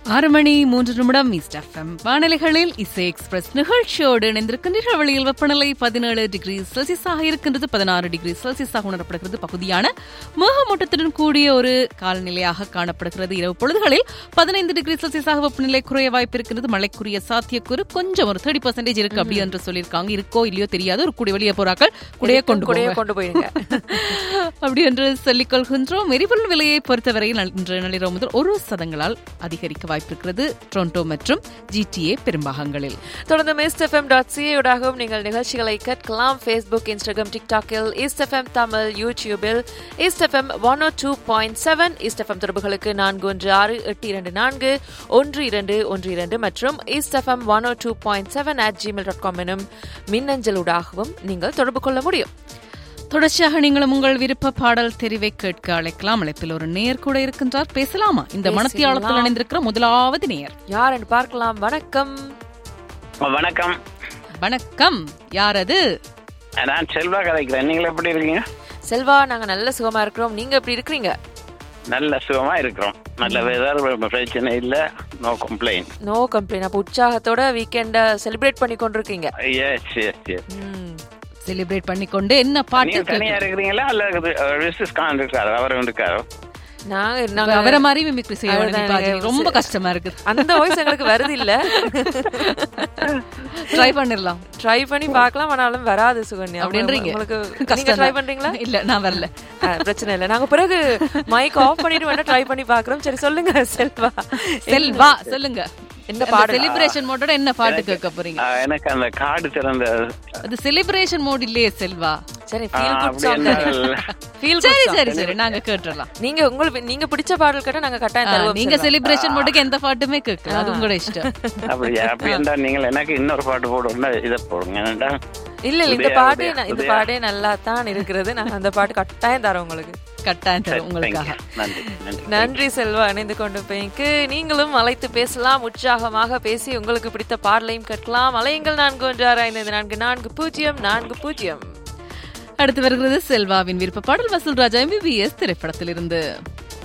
ஆறு மணி மூன்று நிமிடம் ஈஸ்ட் எஃப்எம் வானிலைகளில் இசை எக்ஸ்பிரஸ் நிகழ்ச்சியோடு இணைந்திருக்கின்ற வெளியில் வெப்பநிலை பதினேழு டிகிரி செல்சியஸாக இருக்கின்றது பதினாறு டிகிரி செல்சியஸாக உணரப்படுகிறது பகுதியான மேகமூட்டத்துடன் கூடிய ஒரு காலநிலையாக காணப்படுகிறது இரவு பொழுதுகளில் பதினைந்து டிகிரி செல்சியஸாக வெப்பநிலை குறைய வாய்ப்பு இருக்கின்றது மழைக்குரிய சாத்தியக்கூறு கொஞ்சம் ஒரு தேர்ட்டி பர்சன்டேஜ் இருக்கு அப்படி என்று சொல்லியிருக்காங்க இருக்கோ இல்லையோ தெரியாது ஒரு கூடிய வெளியே போறாக்கள் குடைய கொண்டு கூடயே போங்க. கொண்டு போயிருங்க அப்படி என்று சொல்லிக் கொள்கின்றோம் எரிபொருள் விலையை பொறுத்தவரையில் இன்று நள்ளிரவு முதல் ஒரு சதங்களால் அதிகரிக்க வாய்ப்பிருக்கிறது டொரண்டோ மற்றும் ஜிடிஏ பெரும்பாகங்களில் தொடர்ந்து மிஸ்ட் எஃப்எம் டாட் சிஏடாகவும் நீங்கள் நிகழ்ச்சிகளை கேட்கலாம் ஃபேஸ்புக் இன்ஸ்டாகிராம் டிக்டாக்கில் ஈஸ்ட் எஃப்எம் தமிழ் யூடியூபில் East FM one O two point seven East FM தொடர்புகளுக்கு நான்கு ஒன்று ஆறு எட்டு இரண்டு நான்கு ஒன்று இரண்டு ஒன்று இரண்டு மற்றும் East FM one O two point seven at Gmail dot com எனும் மின்னஞ்சலூடாகவும் நீங்கள் தொடர்பு கொள்ள முடியும் தொடர்ச்சியாக நீங்களும் உங்கள் விருப்ப பாடல் தெரிவை கேட்க அழைக்கலாம் அழைப்பில் ஒரு நேர் கூட இருக்கின்றார் பேசலாமா இந்த மனத்தியாளத்தில் இணைந்திருக்கிற முதலாவது நேர் யார் என்று பார்க்கலாம் வணக்கம் வணக்கம் வணக்கம் யார் அது நான் செல்வா கதைக்கிறேன் நீங்கள் எப்படி இருக்கீங்க செல்வா நாங்க நல்ல சுகமா இருக்கிறோம் நீங்க எப்படி இருக்கிறீங்க நல்ல சுகமா இருக்கிறோம் நல்ல வெதர் பிரச்சனை இல்ல நோ கம்ப்ளைண்ட் நோ கம்ப்ளைண்ட் அப்ப உற்சாகத்தோட வீக்கெண்ட செலிப்ரேட் பண்ணி கொண்டிருக்கீங்க எஸ் எஸ் எஸ் ம். செலிப்ரேட் பண்ணிக்கொண்டு என்ன பாட்டு நீங்க தனியா இருக்கிறீங்களா அல்லது ரிசஸ் கான் இருக்காரு அவர் இருக்காரு நாங்க கேட்க- நாங்க அவரை மாதிரி மிமிக்ரி செய்ய அதுதான் வேண்டியது பாஜி. எனக்கு ரொம்ப கஷ்டமா இருக்குது அந்த வாய்ஸ் எங்களுக்கு வருது இல்ல ட்ரை பண்ணிடலாம் ட்ரை பண்ணி பார்க்கலாம் ஆனாலும் வராது சுகன்யா அப்படின்றீங்க உங்களுக்கு நீங்க கஷ்டம் ட்ரை பண்றீங்களா இல்ல நான் வரல ஆ, பிரச்சனை இல்ல நாங்க பிறகு மைக் ஆஃப் பண்ணிட்டு வேணா ட்ரை பண்ணி பாக்குறோம் சரி சொல்லுங்க செல்வா செல்வா சொல்லுங்க என்ன பாடல்? செலிப்ரேஷன் மோட்டோட என்ன பாட்டு கேட்க போறீங்க ஆ, எனக்கு அந்த கார்டு திறந்த அது செலிப்ரேஷன் மோட் இல்லையே செல்வா சரி ஆ, ஃபீல் குட் அப்படி சாங் என்ன ஃபீல் சரி சரி சரி நாங்க கேட்டுறலாம் நீங்க உங்களுக்கு நீங்க பிடிச்ச பாடல் கேட்டா நாங்க கட்டாயம் ஆ, தருவோம் நீங்க செல்வா. செலிப்ரேஷன் மோட்டுக்கு எந்த பாட்டுமே கேட்கல அது உங்களோட இஷ்டம் அப்படியா அப்படி இருந்தா நீங்கள் எனக்கு இன்னொரு பாட்டு போடுவோம்னா இதை போடுங்க ஏன்டா இல்ல இல்ல இந்த உதயா, பாட்டு உதயா, ந- இந்த உதயா. பாடே நல்லா தான் இருக்கிறது நாங்க அந்த பாட்டு கட்டாயம் தரோம் உங்களுக்கு கட்டாயம் சரி, தரும் உங்களுக்காக thank you. நன்றி நன்றி நன்றி செல்வா இணைந்து கொண்டு போய்க்கு நீங்களும் அழைத்து பேசலாம் உற்சாகமாக பேசி உங்களுக்கு பிடித்த பாடலையும் கேட்கலாம் அலையுங்கள் நான்கு ஒன்று ஆறு ஐந்து நான்கு நான்கு பூஜ்ஜியம் நான்கு பூஜ்ஜியம் அடுத்து வருகிறது செல்வாவின் விருப்ப பாடல் வசூல் ராஜா எம்பிபிஎஸ் திரைப்படத்திலிருந்து